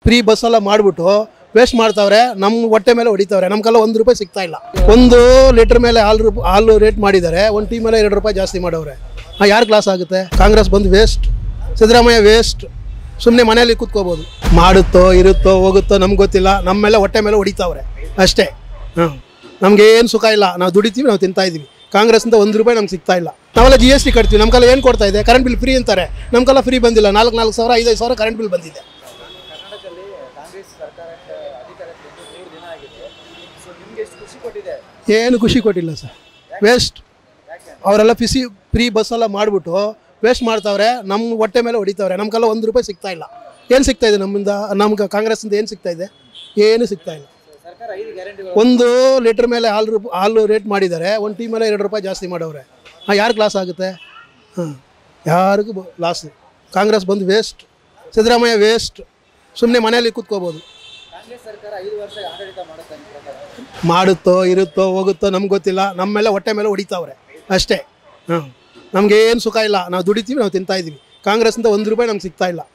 free bus ಎಲ್ಲ ಮಾಡಿಬಿಟ್ಟು waste ಮಾಡ್ತಾವ್ರೆ ನಮ್ಮ ಹೊಟ್ಟೆ ಮೇಲೆ ಹೊಡಿತಾವ್ರೆ ನಮ್ಗೆಲ್ಲ ಒಂದು ರೂಪಾಯಿ ಸಿಗ್ತಾ ಇಲ್ಲ ಒಂದು ಲೀಟ್ರ್ ಮೇಲೆ ಹಾಲು ರೂಪ ಹಾಲು ರೇಟ್ ಮಾಡಿದ್ದಾರೆ ಒಂದು ಟೀ ಮೇಲೆ ಎರಡು ರೂಪಾಯಿ ಜಾಸ್ತಿ ಮಾಡವ್ರೆ ಹಾಂ ಯಾರು ಕ್ಲಾಸ್ ಆಗುತ್ತೆ ಕಾಂಗ್ರೆಸ್ ಬಂದು ವೇಸ್ಟ್ ಸಿದ್ದರಾಮಯ್ಯ ವೇಸ್ಟ್ ಸುಮ್ಮನೆ ಮನೆಯಲ್ಲಿ ಕೂತ್ಕೋಬೋದು ಮಾಡುತ್ತೋ ಇರುತ್ತೋ ಹೋಗುತ್ತೋ ನಮ್ಗೆ ಗೊತ್ತಿಲ್ಲ ನಮ್ಮ ಮೇಲೆ ಹೊಟ್ಟೆ ಮೇಲೆ ಹೊಡಿತಾವ್ರೆ ಅಷ್ಟೇ ಹಾಂ ನಮಗೇನು ಸುಖ ಇಲ್ಲ ನಾವು ದುಡಿತೀವಿ ನಾವು ತಿಂತಾ ಇದ್ದೀವಿ ಕಾಂಗ್ರೆಸ್ಸಿಂದ ಒಂದು ರೂಪಾಯಿ ನಮ್ಗೆ ಸಿಗ್ತಾ ಇಲ್ಲ ನಾವೆಲ್ಲ ಜಿ ಎಸ್ ಟಿ ಕಟ್ತೀವಿ ನಮ್ಗೆಲ್ಲ ಏನು ಕೊಡ್ತಾ ಇದೆ ಕರೆಂಟ್ ಬಿಲ್ ಫ್ರೀ ಅಂತಾರೆ ನಮ್ಗೆಲ್ಲ ಫ್ರೀ ಬಂದಿಲ್ಲ ನಾಲ್ಕು ನಾಲ್ಕು ಸಾವಿರ ಐದೈದು ಸಾವಿರ ಕರೆಂಟ್ ಬಿಲ್ ಬಂದಿದೆ ಕರ್ನಾಟಕದಲ್ಲಿ ಕಾಂಗ್ರೆಸ್ ಸರ್ಕಾರಕ್ಕೆ ಅಧಿಕಾರಕ್ಕೆ ಬಂದು ಮೂರು ದಿನ ಆಗಿದೆ ಸೊ ನಿಮ್ಗೆ ಎಷ್ಟು ಖುಷಿ ಕೊಟ್ಟಿದೆ ಏನು ಖುಷಿ ಕೊಟ್ಟಿಲ್ಲ ಸರ್ ವೇಸ್ಟ್ ಅವರೆಲ್ಲ ಫಿಸಿ ಫ್ರೀ ಬಸ್ ಎಲ್ಲ ಮಾಡಿಬಿಟ್ಟು ವೇಸ್ಟ್ ಮಾಡ್ತಾವ್ರೆ ನಮ್ಮ ಹೊಟ್ಟೆ ಮೇಲೆ ಹೊಡಿತಾವ್ರೆ ನಮ್ಗೆಲ್ಲ ಒಂದು ರೂಪಾಯಿ ಸಿಗ್ತಾ ಇಲ್ಲ ಏನು ಸಿಗ್ತಾ ಇದೆ ನಮ್ಮಿಂದ ನಮ್ಗೆ ಕಾಂಗ್ರೆಸ್ಸಿಂದ ಏನು ಸಿಗ್ತಾ ಇದೆ ಏನು ಸಿಗ್ತಾ ಇಲ್ಲ ಸರ್ಕಾರ ಐದು ಗ್ಯಾರಂಟಿಗಳು ಒಂದು ಲೀಟ್ರ್ ಮೇಲೆ ಹಾಲು ರೂಪ ಹಾಲು ರೇಟ್ ಮಾಡಿದ್ದಾರೆ ಒಂದು ಟೀ ಮೇಲೆ ಎರಡು ರೂಪಾಯಿ ಜಾಸ್ತಿ ಮಾಡವ್ರೆ ಹಾಂ ಯಾರು ಕ್ಲಾಸ್ ಆಗುತ್ತೆ ಹಾಂ ಯಾರಿಗೂ ಲಾಸ್ ಕಾಂಗ್ರೆಸ್ ಬಂದು ವೇಸ್ಟ್ ಸಿದ್ದರಾಮಯ್ಯ ವೇಸ್ಟ್ ಸುಮ್ಮನೆ ಮನೆಯಲ್ಲಿ ಕೂತ್ಕೋಬೋದು ಕಾಂಗ್ರೆಸ್ ಸರ್ಕಾರ ಐದು ವರ್ಷ ಆಡಳಿತ ಮಾಡುತ್ತೆ ನಿಮ್ಮ ಪ್ರಕಾರ ಮಾಡುತ್ತೋ ಇರುತ್ತೋ ಹೋಗುತ್ತೋ ನಮ್ಗೆ ಗೊತ್ತಿಲ್ಲ ನಮ್ಮ ಮೇಲೆ ಹೊಟ್ಟೆ ಮೇಲೆ ಹೊಡಿತಾವ್ರೆ ಅಷ್ಟೇ ಹಾಂ ನಮಗೇನು ಸುಖ ಇಲ್ಲ ನಾವು ದುಡಿತೀವಿ ನಾವು ತಿಂತಾ ಇದ್ದೀವಿ ಕಾಂಗ್ರೆಸ್ಸಿಂದ ಒಂದು ರೂಪಾಯಿ ನಮ್ಗೆ ಸಿಗ್ತಾ ಇಲ್ಲ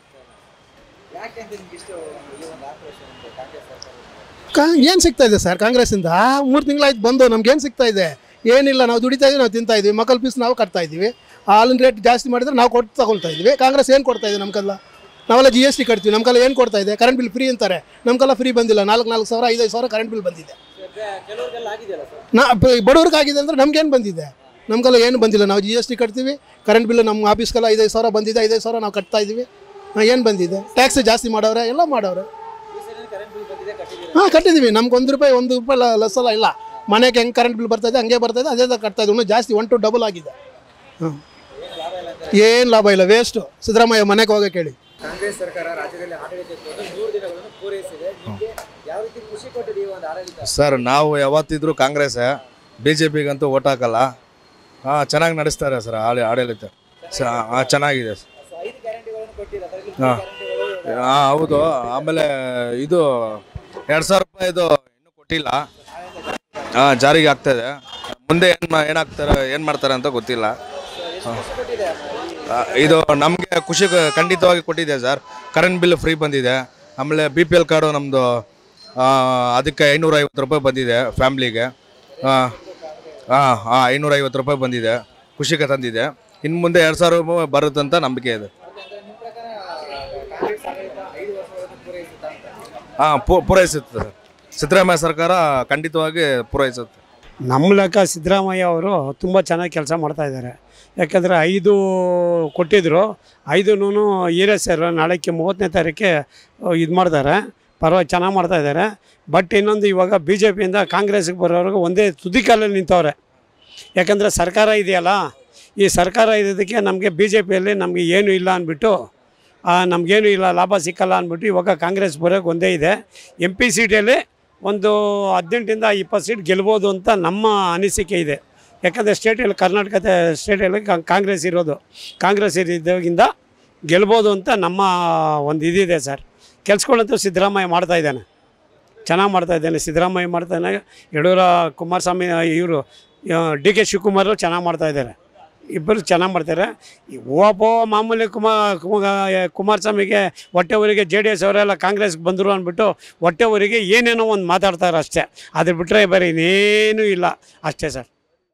ಯಾಕೆ ಅಂತ ನಿಮ್ಗೆ ಇಷ್ಟು ಈ ಒಂದು ಆಕ್ರೋಶ ನಿಮ್ಗೆ ಕಾಂಗ್ರೆಸ್ ಸರ್ಕಾರ ಕಾ ಏನು ಸಿಗ್ತಾ ಇದೆ ಸರ್ ಕಾಂಗ್ರೆಸ್ಸಿಂದ ಮೂರು ತಿಂಗಳಾಯ್ತು ಬಂದು ನಮ್ಗೇನು ಸಿಗ್ತಾ ಇದೆ ಏನಿಲ್ಲ ನಾವು ದುಡಿತಾ ಇದ್ದೀವಿ ನಾವು ತಿಂತಾ ಇದ್ದೀವಿ ಮಕ್ಕಳ ಫೀಸ್ ನಾವು ಕಟ್ತಾ ಇದ್ದೀವಿ ಹಾಲಿನ ರೇಟ್ ಜಾಸ್ತಿ ಮಾಡಿದ್ರೆ ನಾವು ಕೊಟ್ಟು ತಗೊಳ್ತಾ ಇದ್ದೀವಿ ಕಾಂಗ್ರೆಸ್ ಏನು ಕೊಡ್ತಾ ಇದೆ ನಮ್ಗೆಲ್ಲ ನಾವೆಲ್ಲ ಜಿ ಎಸ್ ಟಿ ಕಟ್ತೀವಿ ನಮ್ಗೆಲ್ಲ ಏನು ಕೊಡ್ತಾ ಇದೆ ಕರೆಂಟ್ ಬಿಲ್ ಫ್ರೀ ಅಂತಾರೆ ನಮ್ಗೆಲ್ಲ ಫ್ರೀ ಬಂದಿಲ್ಲ ನಾಲ್ಕು ನಾಲ್ಕು ಸಾವಿರ ಐದೈದು ಸಾವಿರ ಕರೆಂಟ್ ಬಿಲ್ ಬಂದಿದೆ ಕೆಲವ್ರಿಗೆಲ್ಲ ಆಗಿದೆಯಲ್ಲ ಸರ್ ನಾ ಬ- ಬಡವ್ರಿಗಾಗಿದೆ ಅಂದರೆ ನಮ್ಗೇನು ಬಂದಿದೆ ನಮ್ಗೆಲ್ಲ ಏನು ಬಂದಿಲ್ಲ ನಾವು ಜಿ ಎಸ್ ಟಿ ಕಟ್ತೀವಿ ಕರೆಂಟ್ ಬಿಲ್ ನಮ್ಮ ಆಫೀಸ್ಗೆಲ್ಲ ಐದೈದು ಸಾವಿರ ಬಂದಿದೆ ಐದೈದು ಸಾವಿರ ನಾವು ಕಟ್ತಾ ಇದ್ದೀವಿ ಏನು ಬಂದಿದೆ ಟ್ಯಾಕ್ಸ್ ಜಾಸ್ತಿ ಮಾಡವ್ರೆ ಎಲ್ಲ ಮಾಡವ್ರೆ ಈ ಸಲ ಕರೆಂಟ್ ಬಿಲ್ ಬಂದಿದೆ ಕಟ್ಟಿದ್ದೀರಾ ಹಾಂ ಕಟ್ಟಿದ್ದೀವಿ ನಮ್ಗೆ ಒಂದು ರೂಪಾಯಿ ಒಂದು ರೂಪಾಯಿ ಲ- ಲೆಸ್ ಎಲ್ಲ ಇಲ್ಲ ಮನೆಗೆ ಹೆಂಗೆ ಕರೆಂಟ್ ಬಿಲ್ ಬರ್ತಾಯಿದೆ ಹಂಗೆ ಬರ್ತಾಯಿದೆ ಅದೇ ಥರ ಕಟ್ತಾ ಇದ್ದೀವಿ ಇನ್ನೂ ಜಾಸ್ತಿ ಒನ್ ಟು ಡಬಲ್ ಆಗಿದೆ ಹಾಂ ಏನು ಲಾಭ ಇಲ್ಲ ವೇಸ್ಟು ಸಿದ್ದರಾಮಯ್ಯ ಮನೆಗೆ ಹೋಗಕ್ಕೆ ಹೇಳಿ ಕಾಂಗ್ರೆಸ್ ಸರ್ಕಾರ ರಾಜ್ಯದಲ್ಲಿ ಆಡಳಿತಕ್ಕೆ ಬಂದು ಮೂರು ದಿನಗಳನ್ನು ಪೂರೈಸಿದೆ ನಿಮಗೆ ಯಾವ ರೀತಿ ಖುಷಿ ಕೊಟ್ಟಿದೆ ಈ ಒಂದು ಆಡಳಿತ ಸರ್ ನಾವು ಯಾವತ್ತಿದ್ರೂ ಕಾಂಗ್ರೆಸ್ ಬಿ ಜೆ ಪಿಗಂತೂ ಓಟ್ ಹಾಕಲ್ಲ ಹಾಂ ಚೆನ್ನಾಗಿ ನಡೆಸ್ತಾರೆ ಸರ್ ಆಳಿ ಆಡಳಿತ ಸ ಹಾಂ ಚೆನ್ನಾಗಿದೆ ಸೊ ಐದು ಗ್ಯಾರಂಟಿಗಳನ್ನು ಕೊಟ್ಟಿದೆ ಅದರಲ್ಲಿ ಹಾಂ ಗ್ಯಾರಂಟಿಗಳು ಹಾಂ ಹೌದು ಆಮೇಲೆ ಇದು ಎರಡು ಸಾವಿರ ರೂಪಾಯಿದು ಇನ್ನೂ ಕೊಟ್ಟಿಲ್ಲ ಹಾಂ ಜಾರಿಗೆ ಆಗ್ತಾಯಿದೆ ಮುಂದೆ ಏನು ಏನಾಗ್ತಾರೆ ಏನು ಮಾಡ್ತಾರೆ ಅಂತ ಗೊತ್ತಿಲ್ಲ ಖುಷಿ ಕೊಟ್ಟಿದೆ ಆ, ಇದು ನಮಗೆ ಖುಷಿ ಖಂಡಿತವಾಗಿ ಕೊಟ್ಟಿದೆ ಸರ್ ಕರೆಂಟ್ ಬಿಲ್ ಫ್ರೀ ಬಂದಿದೆ ಆಮೇಲೆ ಬಿ ಪಿ ಎಲ್ ಕಾರ್ಡು ನಮ್ಮದು ಅದಕ್ಕೆ ಐನೂರ ಐವತ್ತು ರೂಪಾಯಿ ಬಂದಿದೆ ಫ್ಯಾಮ್ಲಿಗೆ ಹಾಂ ಹಾಂ ಹಾಂ ಐನೂರ ಐವತ್ತು ರೂಪಾಯಿ ಬಂದಿದೆ ಖುಷಿಗೆ ತಂದಿದೆ ಇನ್ನು ಮುಂದೆ ಎರಡು ಸಾವಿರ ರೂಪಾಯಿ ಬರುತ್ತಂತ ನಂಬಿಕೆ ಇದೆ ನಿಮ್ಮ ಪ್ರಕಾರ ಕಾಂಗ್ರೆಸ್ ಆಡಳಿತ ಐದು ವರ್ಷಗಳನ್ನು ಪೂರೈಸುತ್ತಾ ಅಂತ ಹಾಂ ಪೂ ಪೂರೈಸುತ್ತೆ ಸರ್ ಸಿದ್ದರಾಮಯ್ಯ ಸರ್ಕಾರ ಖಂಡಿತವಾಗಿ ಪೂರೈಸುತ್ತೆ ನಮ್ಮ ಲೆಕ್ಕ ಸಿದ್ದರಾಮಯ್ಯ ಅವರು ತುಂಬ ಚೆನ್ನಾಗಿ ಕೆಲಸ ಮಾಡ್ತಾ ಇದ್ದಾರೆ ಯಾಕಂದರೆ ಐದು ಕೊಟ್ಟಿದ್ದರು ಐದು ಹೀರೆ ಸರ್ ನಾಳೆಗೆ ಮೂವತ್ತನೇ ತಾರೀಕೆ ಇದು ಮಾಡ್ತಾರೆ ಪರವಾಗಿ ಚೆನ್ನಾಗಿ ಮಾಡ್ತಾ ಇದ್ದಾರೆ ಬಟ್ ಇನ್ನೊಂದು ಇವಾಗ ಬಿ ಜೆ ಪಿಯಿಂದ ಕಾಂಗ್ರೆಸ್ಗೆ ಬರೋರ್ಗೆ ಒಂದೇ ತುದಿ ಕಾಲಲ್ಲಿ ನಿಂತವ್ರೆ ಯಾಕಂದರೆ ಸರ್ಕಾರ ಇದೆಯಲ್ಲ ಈ ಸರ್ಕಾರ ಇರೋದಕ್ಕೆ ನಮಗೆ ಬಿ ಜೆ ಪಿಯಲ್ಲಿ ನಮಗೆ ಏನೂ ಇಲ್ಲ ಅಂದ್ಬಿಟ್ಟು ಆ, ನಮಗೇನು ಇಲ್ಲ ಲಾಭ ಸಿಕ್ಕಲ್ಲ ಅಂದ್ಬಿಟ್ಟು ಇವಾಗ ಕಾಂಗ್ರೆಸ್ ಬರೋಕ್ಕೆ ಒಂದೇ ಇದೆ ಎಮ್ ಪಿ ಸೀಟಲ್ಲಿ ಒಂದು ಹದಿನೆಂಟರಿಂದ ಇಪ್ಪತ್ತು ಸೀಟ್ ಗೆಲ್ಬೋದು ಅಂತ ನಮ್ಮ ಅನಿಸಿಕೆ ಇದೆ ಯಾಕಂದರೆ ಸ್ಟೇಟಲ್ಲಿ ಕರ್ನಾಟಕದ ಸ್ಟೇಟಲ್ಲಿ ಕಾ- ಕಾಂಗ್ರೆಸ್ ಇರೋದು ಕಾಂಗ್ರೆಸ್ ಇರೋದ್ರಿಂದ ಗೆಲ್ಬೋದು ಅಂತ ನಮ್ಮ ಒಂದು ಇದಿದೆ ಸರ್ ಕೆಲ್ಸಗಳಂತೂ ಸಿದ್ದರಾಮಯ್ಯ ಮಾಡ್ತಾ ಇದ್ದಾನೆ ಚೆನ್ನಾಗಿ ಮಾಡ್ತಾ ಇದ್ದಾನೆ ಸಿದ್ದರಾಮಯ್ಯ ಮಾಡ್ತಾನೆ ಯಡಿಯೂರ ಕುಮಾರಸ್ವಾಮಿ ಇವರು ಡಿ ಕೆ ಶಿವಕುಮಾರು ಚೆನ್ನಾಗಿ ಮಾಡ್ತಾ ಇದ್ದಾರೆ ಇಬ್ಬರು ಚೆನ್ನಾಗಿ ಮಾಡ್ತಾರೆ ಈ ಓಪೋ ಮಾಮೂಲಿ ಕುಮಾರ್ ಕುಮಾರಸ್ವಾಮಿಗೆ ಹೊಟ್ಟೆವರಿಗೆ ಜೆ ಡಿ ಎಸ್ ಅವರೆಲ್ಲ ಕಾಂಗ್ರೆಸ್ಗೆ ಬಂದರು ಅಂದ್ಬಿಟ್ಟು ಹೊಟ್ಟೆವರಿಗೆ ಏನೇನೋ ಒಂದು ಮಾತಾಡ್ತಾರೆ ಅಷ್ಟೇ ಅದ್ರ ಬಿಟ್ಟರೆ ಬೇರೆ ಇನ್ನೇನೂ ಇಲ್ಲ ಅಷ್ಟೇ ಸರ್